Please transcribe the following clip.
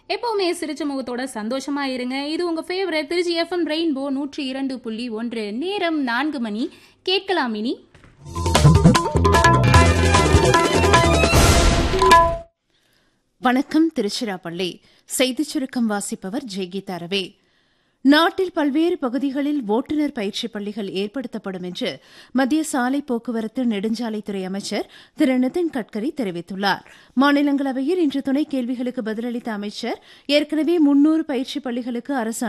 எப்பவுமே சிரிச்ச முகத்தோட சந்தோஷமா இருங்க இது உங்க ஃபேவரட் திருச்சி எஃப்எம் ரெயின்போ நூற்றி இரண்டு புள்ளி ஒன்று நேரம் நான்கு மணி கேட்கலாம் இனி வணக்கம் திருச்சிராப்பள்ளி செய்திச் சுருக்கம் வாசிப்பவர் ஜெய்கீதா ரவே நாட்டில் பல்வேறு பகுதிகளில் ஓட்டுநர் பயிற்சி பள்ளிகள் ஏற்படுத்தப்படும் என்று மத்திய சாலை போக்குவரத்து நெடுஞ்சாலைத்துறை அமைச்சர் திரு நிதின் கட்கரி தெரிவித்துள்ளார் மாநிலங்களவையில் இன்று துணை கேள்விகளுக்கு பதிலளித்த அமைச்சர் ஏற்கனவே முன்னூறு பயிற்சி பள்ளிகளுக்கு அரசு